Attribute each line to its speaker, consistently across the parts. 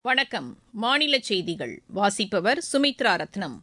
Speaker 1: வணக்கம் மாநில செய்திகள் வாசிப்பவர் சுமித்ரா ரத்னம்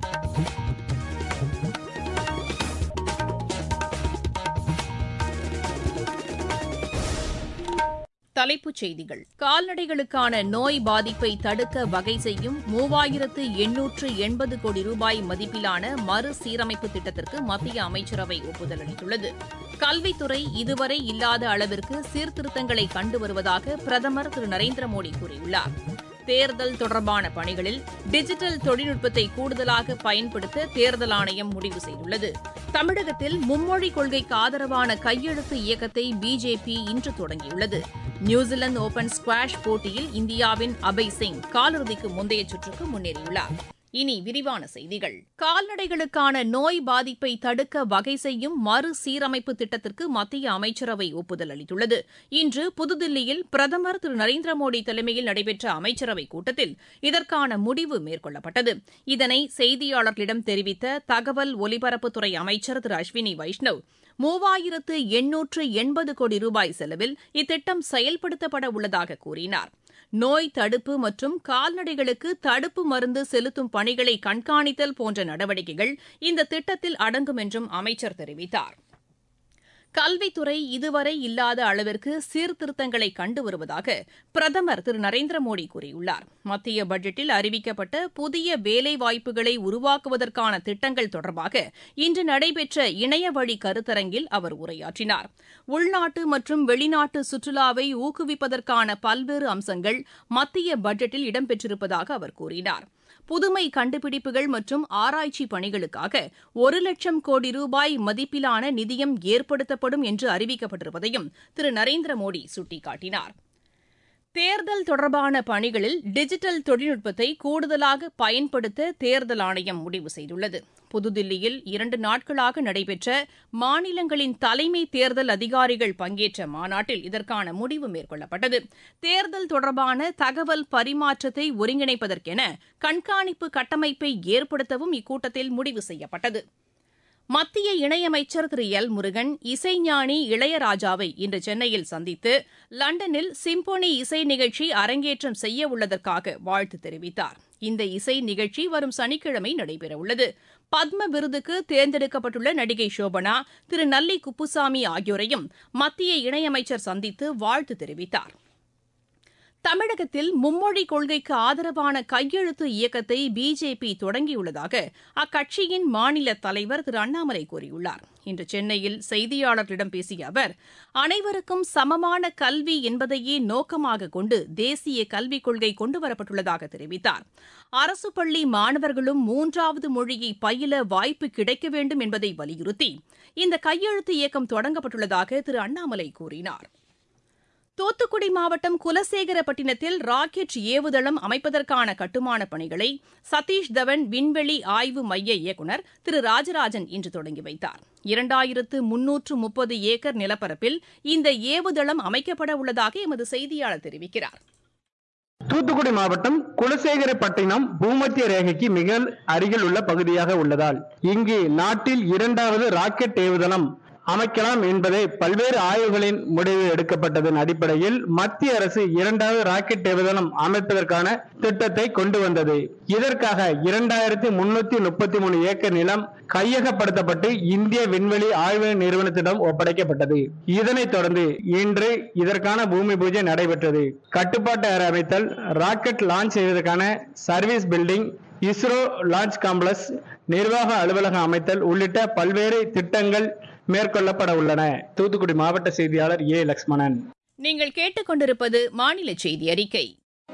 Speaker 1: தலைப்புச் செய்திகள் கால்நடைகளுக்கான நோய் பாதிப்பை தடுக்க வகை செய்யும் மூவாயிரத்து எண்ணூற்று எண்பது கோடி ரூபாய் மதிப்பிலான மறுசீரமைப்பு திட்டத்திற்கு மத்திய அமைச்சரவை ஒப்புதல் அளித்துள்ளது கல்வித்துறை இதுவரை இல்லாத அளவிற்கு சீர்திருத்தங்களை கண்டு வருவதாக பிரதமர் திரு நரேந்திர மோடி கூறியுள்ளார் தேர்தல் தொடர்பான பணிகளில் டிஜிட்டல் தொழில்நுட்பத்தை கூடுதலாக பயன்படுத்த தேர்தல் ஆணையம் முடிவு செய்துள்ளது தமிழகத்தில் மும்மொழி கொள்கைக்கு ஆதரவான கையெழுத்து இயக்கத்தை பிஜேபி இன்று தொடங்கியுள்ளது நியூசிலாந்து ஓபன் ஸ்குவாஷ் போட்டியில் இந்தியாவின் அபய் சிங் காலிறுதிக்கு முந்தைய சுற்றுக்கு முன்னேறியுள்ளார் இனி விரிவான செய்திகள் கால்நடைகளுக்கான நோய் பாதிப்பை தடுக்க வகை செய்யும் மறுசீரமைப்பு திட்டத்திற்கு மத்திய அமைச்சரவை ஒப்புதல் அளித்துள்ளது இன்று புதுதில்லியில் பிரதமர் திரு நரேந்திர மோடி தலைமையில் நடைபெற்ற அமைச்சரவைக் கூட்டத்தில் இதற்கான முடிவு மேற்கொள்ளப்பட்டது இதனை செய்தியாளர்களிடம் தெரிவித்த தகவல் ஒலிபரப்புத்துறை அமைச்சர் திரு அஸ்வினி வைஷ்ணவ் மூவாயிரத்து எண்ணூற்று எண்பது கோடி ரூபாய் செலவில் இத்திட்டம் செயல்படுத்தப்பட உள்ளதாக கூறினார் நோய் தடுப்பு மற்றும் கால்நடைகளுக்கு தடுப்பு மருந்து செலுத்தும் பணிகளை கண்காணித்தல் போன்ற நடவடிக்கைகள் இந்த திட்டத்தில் அடங்கும் என்றும் அமைச்சர் தெரிவித்தார் கல்வித்துறை இதுவரை இல்லாத அளவிற்கு சீர்திருத்தங்களை கண்டு வருவதாக பிரதமர் திரு நரேந்திர மோடி கூறியுள்ளார் மத்திய பட்ஜெட்டில் அறிவிக்கப்பட்ட புதிய வேலைவாய்ப்புகளை உருவாக்குவதற்கான திட்டங்கள் தொடர்பாக இன்று நடைபெற்ற இணையவழி கருத்தரங்கில் அவர் உரையாற்றினார் உள்நாட்டு மற்றும் வெளிநாட்டு சுற்றுலாவை ஊக்குவிப்பதற்கான பல்வேறு அம்சங்கள் மத்திய பட்ஜெட்டில் இடம்பெற்றிருப்பதாக அவர் கூறினார் புதுமை கண்டுபிடிப்புகள் மற்றும் ஆராய்ச்சி பணிகளுக்காக ஒரு லட்சம் கோடி ரூபாய் மதிப்பிலான நிதியம் ஏற்படுத்தப்படும் என்று அறிவிக்கப்பட்டிருப்பதையும் திரு நரேந்திர மோடி சுட்டிக்காட்டினார் தேர்தல் தொடர்பான பணிகளில் டிஜிட்டல் தொழில்நுட்பத்தை கூடுதலாக பயன்படுத்த தேர்தல் ஆணையம் முடிவு செய்துள்ளது புதுதில்லியில் இரண்டு நாட்களாக நடைபெற்ற மாநிலங்களின் தலைமை தேர்தல் அதிகாரிகள் பங்கேற்ற மாநாட்டில் இதற்கான முடிவு மேற்கொள்ளப்பட்டது தேர்தல் தொடர்பான தகவல் பரிமாற்றத்தை ஒருங்கிணைப்பதற்கென கண்காணிப்பு கட்டமைப்பை ஏற்படுத்தவும் இக்கூட்டத்தில் முடிவு செய்யப்பட்டது மத்திய இணையமைச்சர் திரு எல் முருகன் இசைஞானி இளையராஜாவை இன்று சென்னையில் சந்தித்து லண்டனில் சிம்போனி இசை நிகழ்ச்சி அரங்கேற்றம் செய்ய உள்ளதற்காக வாழ்த்து தெரிவித்தார் இந்த இசை நிகழ்ச்சி வரும் சனிக்கிழமை நடைபெறவுள்ளது பத்ம விருதுக்கு தேர்ந்தெடுக்கப்பட்டுள்ள நடிகை சோபனா திரு நல்லி குப்புசாமி ஆகியோரையும் மத்திய இணையமைச்சர் சந்தித்து வாழ்த்து தெரிவித்தார் தமிழகத்தில் மும்மொழி கொள்கைக்கு ஆதரவான கையெழுத்து இயக்கத்தை பிஜேபி தொடங்கியுள்ளதாக அக்கட்சியின் மாநில தலைவர் திரு அண்ணாமலை கூறியுள்ளார் இன்று சென்னையில் செய்தியாளர்களிடம் பேசிய அவர் அனைவருக்கும் சமமான கல்வி என்பதையே நோக்கமாக கொண்டு தேசிய கல்விக் கொள்கை கொண்டுவரப்பட்டுள்ளதாக தெரிவித்தார் அரசு பள்ளி மாணவர்களும் மூன்றாவது மொழியை பயில வாய்ப்பு கிடைக்க வேண்டும் என்பதை வலியுறுத்தி இந்த கையெழுத்து இயக்கம் தொடங்கப்பட்டுள்ளதாக திரு அண்ணாமலை கூறினார் தூத்துக்குடி மாவட்டம் குலசேகரப்பட்டினத்தில் ராக்கெட் ஏவுதளம் அமைப்பதற்கான கட்டுமானப் பணிகளை சதீஷ் தவன் விண்வெளி ஆய்வு மைய இயக்குநர் திரு ராஜராஜன் இன்று தொடங்கி வைத்தார் இரண்டாயிரத்து முன்னூற்று முப்பது ஏக்கர் நிலப்பரப்பில் இந்த ஏவுதளம் அமைக்கப்பட உள்ளதாக எமது செய்தியாளர் தெரிவிக்கிறார்
Speaker 2: தூத்துக்குடி மாவட்டம் குலசேகரப்பட்டினம் பூமத்திய ரேகைக்கு மிக அருகில் உள்ள பகுதியாக உள்ளதால் இங்கு நாட்டில் இரண்டாவது ராக்கெட் ஏவுதளம் அமைக்கலாம் என்பதை பல்வேறு ஆய்வுகளின் முடிவு எடுக்கப்பட்டதன் அடிப்படையில் மத்திய அரசு இரண்டாவது ராக்கெட் ஏவுதளம் அமைப்பதற்கான திட்டத்தை கொண்டு வந்தது இதற்காக இரண்டாயிரத்தி முன்னூத்தி முப்பத்தி மூணு ஏக்கர் நிலம் கையகப்படுத்தப்பட்டு இந்திய விண்வெளி ஆய்வு நிறுவனத்திடம் ஒப்படைக்கப்பட்டது இதனைத் தொடர்ந்து இன்று இதற்கான பூமி பூஜை நடைபெற்றது கட்டுப்பாட்டு அறை அமைத்தல் ராக்கெட் லான்ச் செய்வதற்கான service building ISRO launch complex நிர்வாக அலுவலகம் அமைத்தல் உள்ளிட்ட பல்வேறு திட்டங்கள் மேற்கொள்ளப்பட உள்ளன தூத்துக்குடி மாவட்ட செய்தியாளர் ஏ லக்ஷ்மணன்
Speaker 1: நீங்கள் கேட்டுக்கொண்டிருப்பது மாநில செய்தி அறிக்கை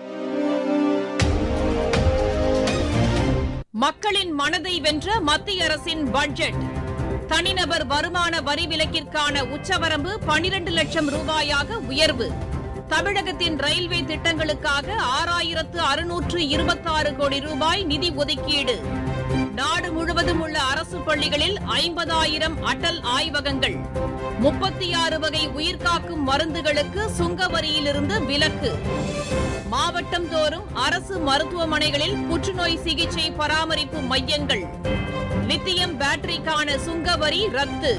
Speaker 1: மக்களின் மனதை வென்ற மத்திய அரசின் பட்ஜெட் தனிநபர் வருமான வரி விலக்கிற்கான உச்சவரம்பு பனிரண்டு லட்சம் ரூபாயாக உயர்வு தமிழகத்தின் ரயில்வே திட்டங்களுக்காக ஆறாயிரத்து அறுநூற்று இருபத்தாறு கோடி ரூபாய் நிதி ஒதுக்கீடு நாடு முழுவதும் உள்ள அரசு பள்ளிகளில் ஐம்பதாயிரம் அடல் ஆய்வகங்கள் முப்பத்தி ஆறு வகை உயிர்காக்கும் மருந்துகளுக்கு சுங்க வரியிலிருந்து விலக்கு மாவட்டம் தோறும் அரசு மருத்துவமனைகளில் புற்றுநோய் சிகிச்சை பராமரிப்பு மையங்கள் லித்தியம் பேட்டரிக்கான சுங்க வரி ரத்து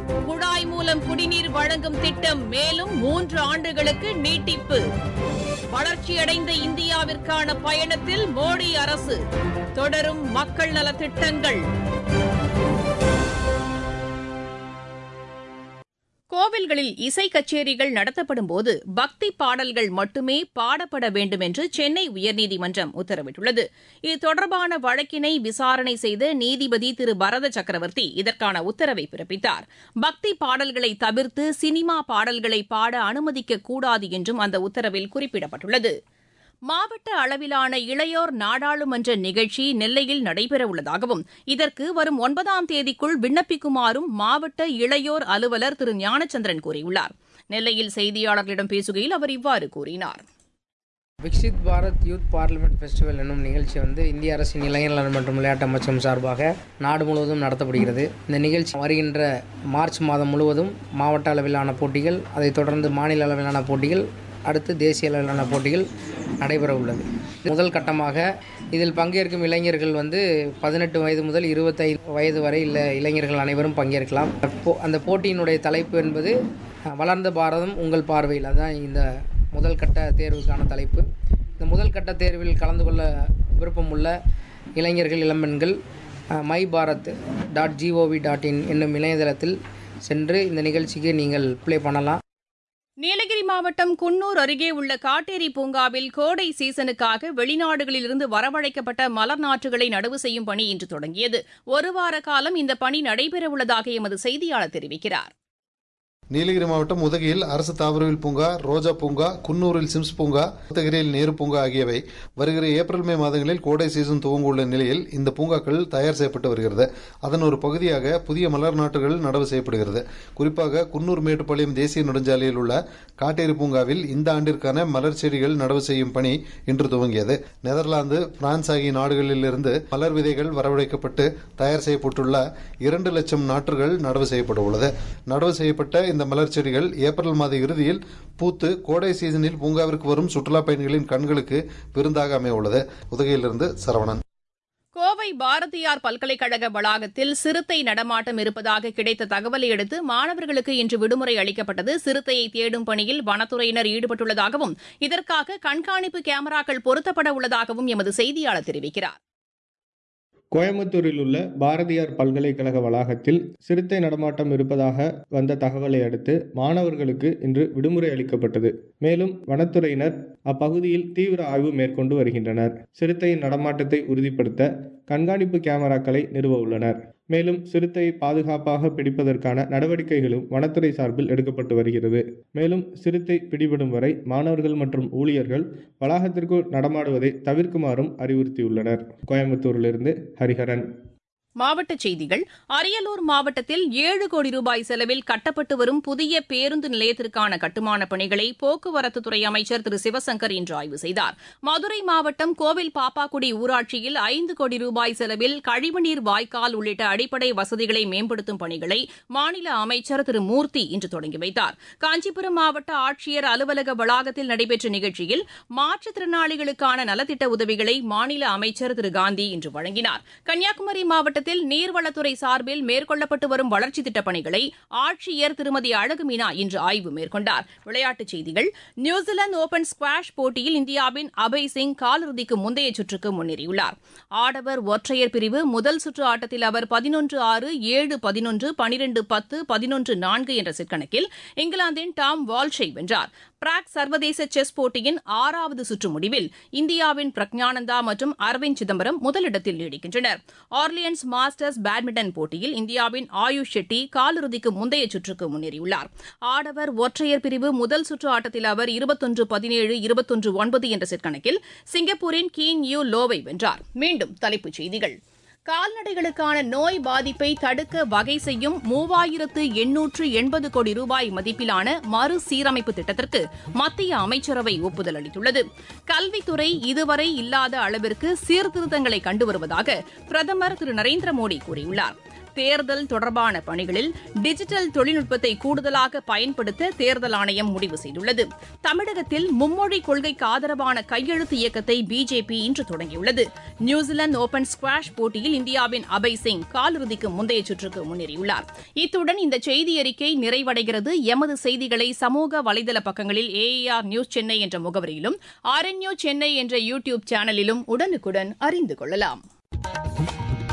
Speaker 1: குழாய் மூலம் குடிநீர் வழங்கும் திட்டம் மேலும் மூன்று ஆண்டுகளுக்கு நீட்டிப்பு வளர்ச்சியடைந்த இந்தியாவிற்கான பயணத்தில் மோடி அரசு தொடரும் மக்கள் நலத் திட்டங்கள் கோவில்களில் இசை கச்சேரிகள் நடத்தப்படும் போது பக்தி பாடல்கள் மட்டுமே பாடப்பட வேண்டும் என்று சென்னை உயர்நீதிமன்றம் உத்தரவிட்டுள்ளது இது தொடர்பான வழக்கினை விசாரணை செய்த நீதிபதி திரு பரத சக்கரவர்த்தி இதற்கான உத்தரவை பிறப்பித்தார் பக்தி பாடல்களை தவிர்த்து சினிமா பாடல்களை பாட அனுமதிக்கக் கூடாது என்றும் அந்த உத்தரவில் குறிப்பிடப்பட்டுள்ளது மாவட்ட அளவிலான இளையோர் நாடாளுமன்ற நிகழ்ச்சி நெல்லையில் நடைபெறவுள்ளதாகவும் இதற்கு வரும் ஒன்பதாம் தேதிக்குள் விண்ணப்பிக்குமாறும் மாவட்ட இளையோர் அலுவலர் திரு ஞானச்சந்திரன் கூறியுள்ளார் நெல்லையில் செய்தியாளர்களிடம் பேசுகையில் அவர் இவ்வாறு கூறினார்
Speaker 3: Viksit Bharat youth parliament festival என்னும் நிகழ்ச்சி வந்து இந்திய அரசின் இளைஞர் நலன் மற்றும் விளையாட்டு அமைச்சகம் சார்பாக நாடு முழுவதும் நடத்தப்படுகிறது இந்த நிகழ்ச்சி வருகின்ற மார்ச் மாதம் முழுவதும் மாவட்ட அளவிலான போட்டிகள் அதைத் தொடர்ந்து மாநில அளவிலான போட்டிகள் அடுத்து தேசிய அளவிலான போட்டிகள் நடைபெற உள்ளது முதல் கட்டமாக இதில் பங்கேற்கும் இளைஞர்கள் வந்து பதினெட்டு வயது முதல் இருபத்தைந்து வயது வரை உள்ள இளைஞர்கள் அனைவரும் பங்கேற்கலாம் அப்போ- அந்த போட்டியினுடைய தலைப்பு என்பது அஹ், வளர்ந்த பாரதம் உங்கள் பார்வையில் அதுதான் இந்த முதல் கட்ட தேர்வுக்கான தலைப்பு இந்த முதல் கட்ட தேர்வில் கலந்து கொள்ள விருப்பமுள்ள இளைஞர்கள் இளம்பெண்கள் my Bharat dot G O V dot in என்னும் இணையதளத்தில் சென்று இந்த நிகழ்ச்சிக்கு நீங்கள் ப்ளே பண்ணலாம்
Speaker 1: நீலகிரி மாவட்டம் குன்னூர் அருகே உள்ள காட்டேரி பூங்காவில் கோடை சீசனுக்காக வெளிநாடுகளிலிருந்து வரவழைக்கப்பட்ட மலர் நாற்றுகளை நடவு செய்யும் பணி இன்று தொடங்கியது ஒரு வார காலம் இந்த பணி நடைபெறவுள்ளதாக எமது செய்தியாளர் தெரிவிக்கிறார்
Speaker 4: நீலகிரி மாவட்டம் உதகையில் அரசு தாவரவியல் பூங்கா ரோஜா பூங்கா குன்னூரில் சிம்ஸ் பூங்கா உதகிரியில் நேரு பூங்கா ஆகியவை வருகிற ஏப்ரல் மே மாதங்களில் கோடை சீசன் துவங்க உள்ள நிலையில் இந்த பூங்காக்கள் தயார் செய்யப்பட்டு வருகிறது அதன் ஒரு பகுதியாக புதிய மலர் நாட்டுகள் நடவு செய்யப்படுகிறது குறிப்பாக குன்னூர் மேட்டுப்பாளையம் தேசிய நெடுஞ்சாலையில் உள்ள காட்டேரி பூங்காவில் இந்த ஆண்டிற்கான மலர் செடிகள் நடவு செய்யும் பணி இன்று துவங்கியது நெதர்லாந்து பிரான்ஸ் ஆகிய நாடுகளிலிருந்து மலர் விதைகள் வரவழைக்கப்பட்டு தயார் செய்யப்பட்டுள்ள இரண்டு லட்சம் நாற்றுகள் நடவு செய்யப்பட உள்ளது நடவு செய்யப்பட்ட இந்த மலர் செடிகள் ஏப்ரல் மாத இறுதியில் பூத்து கோடை சீசனில் பூங்காவிற்கு வரும் சுற்றுலா பயணிகளின் கண்களுக்கு விருந்தாக அமைய உள்ளது உதகையிலிருந்து சரவணன்
Speaker 1: கோவை பாரதியார் பல்கலைக்கழக வளாகத்தில் சிறுத்தை நடமாட்டம் இருப்பதாக கிடைத்த தகவலை அடுத்து மாணவர்களுக்கு இன்று விடுமுறை அளிக்கப்பட்டது சிறுத்தையை தேடும் பணியில் வனத்துறையினர் ஈடுபட்டுள்ளதாகவும் இதற்காக கண்காணிப்பு கேமராக்கள் பொருத்தப்பட உள்ளதாகவும் எமது செய்தியாளர் தெரிவிக்கிறார்
Speaker 5: கோயம்புத்தூரில் உள்ள பாரதியார் பல்கலைக்கழக வளாகத்தில் சிறுத்தை நடமாட்டம் இருப்பதாக வந்த தகவலை அடுத்து மாணவர்களுக்கு இன்று விடுமுறை அளிக்கப்பட்டது மேலும் வனத்துறையினர் அப்பகுதியில் தீவிர ஆய்வு மேற்கொண்டு வருகின்றனர் சிறுத்தையின் நடமாட்டத்தை உறுதிப்படுத்த கண்காணிப்பு கேமராக்களை நிறுவ உள்ளனர் மேலும் சிறுத்தையை பாதுகாப்பாக பிடிப்பதற்கான நடவடிக்கைகளும் வனத்துறை சார்பில் எடுக்கப்பட்டு வருகிறது மேலும் சிறுத்தை பிடிபடும் வரை மாணவர்கள் மற்றும் ஊழியர்கள் வளாகத்திற்குள் நடமாடுவதை தவிர்க்குமாறும் அறிவுறுத்தியுள்ளனர் கோயம்புத்தூரிலிருந்து ஹரிஹரன்
Speaker 1: மாவட்டச் செய்திகள் அரியலூர் மாவட்டத்தில் ஏழு கோடி ரூபாய் செலவில் கட்டப்பட்டு வரும் புதிய பேருந்து நிலையத்திற்கான கட்டுமானப் பணிகளை போக்குவரத்துத்துறை அமைச்சர் திரு சிவசங்கர் இன்று ஆய்வு செய்தார் மதுரை மாவட்டம் கோவில் பாப்பாக்குடி ஊராட்சியில் ஐந்து கோடி ரூபாய் செலவில் கழிவுநீர் வாய்க்கால் உள்ளிட்ட அடிப்படை வசதிகளை மேம்படுத்தும் பணிகளை மாநில அமைச்சர் திரு மூர்த்தி இன்று தொடங்கி வைத்தார் காஞ்சிபுரம் மாவட்ட ஆட்சியர் அலுவலக வளாகத்தில் நடைபெற்ற நிகழ்ச்சியில் மாற்றுத்திறனாளிகளுக்கான நலத்திட்ட உதவிகளை மாநில அமைச்சர் திரு காந்தி இன்று வழங்கினார் கன்னியாகுமரி மாவட்டத்தில் நீர்வளத்துறை சார்பில் மேற்கொள்ளப்பட்டு வரும் வளர்ச்சித் திட்டப் பணிகளை ஆட்சியர் திருமதி அழகு மீனா இன்று ஆய்வு மேற்கொண்டார் விளையாட்டுச் செய்திகள் நியூசிலாந்து ஓபன் ஸ்குவாஷ் போட்டியில் இந்தியாவின் அபய் சிங் காலிறுதிக்கு முந்தைய சுற்றுக்கு முன்னேறியுள்ளார் ஆடவர் ஒற்றையர் பிரிவு முதல் சுற்று ஆட்டத்தில் அவர் பதினொன்று ஆறு ஏழு பதினொன்று பனிரெண்டு பத்து பதினொன்று நான்கு என்ற செட் கணக்கில் இங்கிலாந்தின் டாம் வால்ஷை வென்றார் பிராக் சர்வதேச செஸ் போட்டியின் ஆறாவது சுற்று முடிவில் இந்தியாவின் பிரக்ஞானந்தா மற்றும் அரவிந்த் சிதம்பரம் முதலிடத்தில் நீடிக்கின்றனர் ஆர்லியன்ஸ் மாஸ்டர்ஸ் பேட்மிண்டன் போட்டியில் இந்தியாவின் ஆயுஷ் ஷெட்டி காலிறுதிக்கு முந்தைய சுற்றுக்கு முன்னேறியுள்ளார் ஆடவர் ஒற்றையர் பிரிவு முதல் சுற்று ஆட்டத்தில் அவர் இருபத்தொன்று பதினேழு இருபத்தொன்று ஒன்பது என்ற செட் கணக்கில் சிங்கப்பூரின் கீன் யூ லோவை வென்றார் மீண்டும் தலைப்புச் செய்திகள் கால்நடைகளுக்கான நோய் பாதிப்பை தடுக்க வகை செய்யும் மூவாயிரத்து எண்ணூற்று எண்பது கோடி ரூபாய் மதிப்பிலான மறுசீரமைப்பு திட்டத்திற்கு மத்திய அமைச்சரவை ஒப்புதல் அளித்துள்ளது கல்வித்துறை இதுவரை இல்லாத அளவிற்கு சீர்திருத்தங்களை கண்டு வருவதாக பிரதமர் திரு நரேந்திர மோடி கூறியுள்ளார் தேர்தல் தொடர்பான பணிகளில் டிஜிட்டல் தொழில்நுட்பத்தை கூடுதலாக பயன்படுத்த தேர்தல் ஆணையம் முடிவு செய்துள்ளது தமிழகத்தில் மும்மொழி கொள்கைக்கு ஆதரவான கையெழுத்து இயக்கத்தை பிஜேபி இன்று தொடங்கியுள்ளது நியூசிலாந்து ஓபன் ஸ்குவாஷ் போட்டியில் இந்தியாவின் அபய் சிங் காலிறுதிக்கு முந்தைய சுற்றுக்கு முன்னேறியுள்ளார் இத்துடன் இந்த செய்தி அறிக்கை நிறைவடைகிறது எமது செய்திகளை சமூக வலைதள பக்கங்களில் ஏஆர் நியூஸ் சென்னை என்ற முகவரியிலும் ஆர்என்யூ சென்னை என்ற யூ டியூப் சேனலிலும் உடனுக்குடன் அறிந்து கொள்ளலாம்